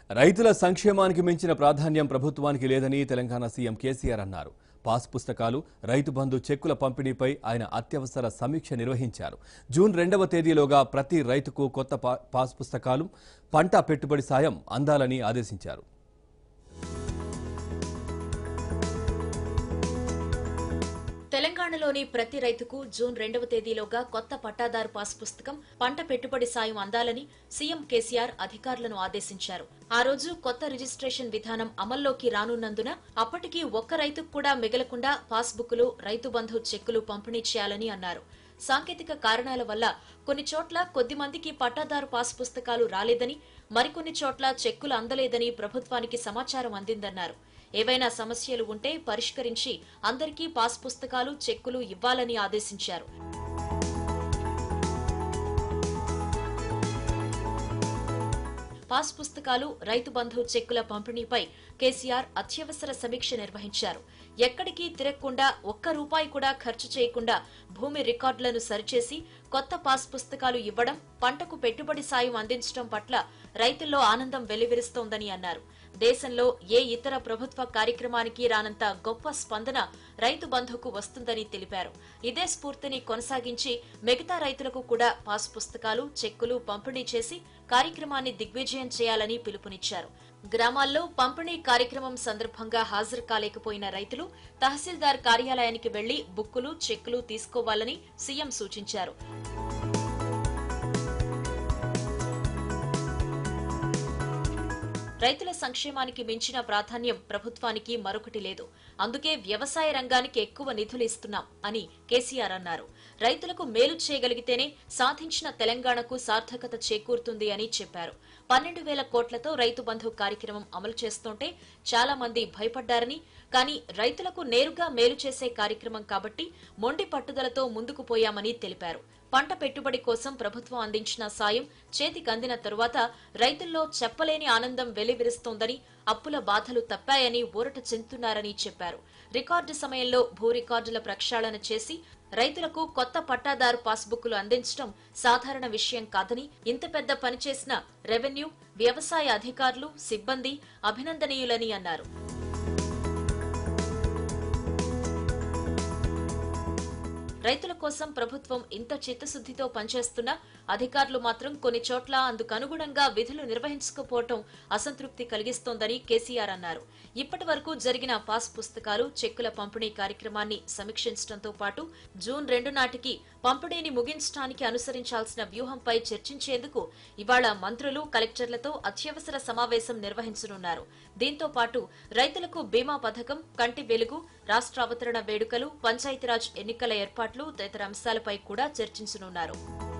రైతుల సంక్షేమానికి మించిన ప్రాధాన్యం ప్రభుత్వానికి లేదని తెలంగాణ సీఎం కేసీఆర్ అన్నారు పాస్ పుస్తకాలు రైతు బంధు చెక్కుల పంపిణీపై ఆయన అత్యవసర సమీక్ష నిర్వహించారు జూన్ రెండవ తేదీలోగా ప్రతి రైతుకు కొత్త పా- పాస్ పుస్తకాలు పంట పెట్టుబడి సాయం అందాలని ఆదేశించారు తెలంగాణలోని ప్రతి రైతుకు జూన్ రెండవ తేదీలోగా కొత్త పట్టాదారు పాస్ పుస్తకం పంట పెట్టుబడి సాయం అందాలని సీఎం కేసీఆర్ అధికారులను ఆదేశించారు ఆ రోజు కొత్త రిజిస్ట్రేషన్ విధానం అమల్లోకి రానున్నందున అప్పటికి ఒక్క రైతుకు కూడా మిగలకుండా పాస్ బుక్లు రైతు బంధు చెక్కులు పంపిణీ చేయాలని అన్నారు సాంకేతిక కారణాల వల్ల కొన్ని చోట్ల కొద్ది మందికి పట్టాదారు పాస్ పుస్తకాలు రాలేదని మరికొన్ని చోట్ల చెక్కులు అందలేదని ప్రభుత్వానికి సమాచారం అందిందన్నారు ఏవైనా సమస్యలు ఉంటే పరిష్కరించి అందరికీ పాస్ పుస్తకాలు చెక్కులు ఇవ్వాలని ఆదేశించారు పాస్ పుస్తకాలు రైతు బంధు చెక్కుల పంపిణీపై కేసీఆర్ అత్యవసర సమీక్ష నిర్వహించారు ఎక్కడికి తిరగకుండా ఒక్క రూపాయి కూడా ఖర్చు చేయకుండా భూమి రికార్డులను సరిచేసి కొత్త పాస్ పుస్తకాలు ఇవ్వడం పంటకు పెట్టుబడి సాయం అందించడం పట్ల రైతుల్లో ఆనందం వెల్లివిరుస్తోందని అన్నారు దేశంలో ఏ ఇతర ప్రభుత్వ కార్యక్రమానికి రానంత గొప్ప స్పందన రైతు బంధుకు వస్తుందని తెలిపారు ఇదే స్ఫూర్తిని కొనసాగించి మిగతా రైతులకు కూడా పాస్ పుస్తకాలు చెక్కులు పంపిణీ చేసి కార్యక్రమాన్ని దిగ్విజయం చేయాలని పిలుపునిచ్చారు గ్రామాల్లో పంపిణీ కార్యక్రమం సందర్భంగా హాజరు కాలేకపోయిన రైతులు తహసీల్దార్ కార్యాలయానికి వెళ్లి బుక్కులు చెక్కులు తీసుకోవాలని సీఎం సూచించారు రైతుల సంక్షేమానికి మించిన ప్రాధాన్యం ప్రభుత్వానికి మరొకటి లేదు అందుకే వ్యవసాయ రంగానికి ఎక్కువ నిధులు ఇస్తున్నాం అని కేసీఆర్ అన్నారు రైతులకు మేలు చేయగలిగితేనే సాధించిన తెలంగాణకు సార్థకత చేకూరుతుంది అని చెప్పారు పన్నెండు వేల కోట్లతో రైతు బంధు కార్యక్రమం అమలు చేస్తుంటే చాలా మంది భయపడ్డారని కానీ రైతులకు నేరుగా మేలు చేసే కార్యక్రమం కాబట్టి మొండి పట్టుదలతో ముందుకు పోయామని తెలిపారు పంట పెట్టుబడి కోసం ప్రభుత్వం అందించిన సాయం చేతికందిన తరువాత రైతుల్లో చెప్పలేని ఆనందం వెల్లివిరుస్తోందని అప్పుల బాధలు తప్పాయని ఊరట చెందుతున్నారని చెప్పారు రికార్డు సమయంలో భూ రికార్డుల ప్రక్షాళన చేసి రైతులకు కొత్త పట్టాదారు పాస్బుక్లు అందించడం సాధారణ విషయం కాదని ఇంత పెద్ద పని చేసిన రెవెన్యూ వ్యవసాయ అధికారులు సిబ్బంది అభినందనీయులని అన్నారు రైతుల కోసం ప్రభుత్వం ఇంత చిత్తశుద్దితో పనిచేస్తున్నా అధికారులు మాత్రం కొన్ని చోట్ల అందుకు అనుగుణంగా విధులు నిర్వహించకపోవటం అసంతృప్తి కలిగిస్తోందని కేసీఆర్ అన్నారు ఇప్పటి వరకు జరిగిన పాస్ పుస్తకాలు చెక్కుల పంపిణీ కార్యక్రమాన్ని సమీక్షించడంతో పాటు జూన్ రెండు నాటికి పంపిణీని ముగించడానికి అనుసరించాల్సిన వ్యూహంపై చర్చించేందుకు ఇవాళ మంత్రులు కలెక్టర్లతో అత్యవసర సమావేశం నిర్వహించనున్నారు దీంతో పాటు రైతులకు బీమా పథకం కంటి వెలుగు రాష్ట్ర అవతరణ వేడుకలు పంచాయతీరాజ్ ఎన్నికల ఏర్పాట్లు తదితర అంశాలపై కూడా చర్చించనున్నారు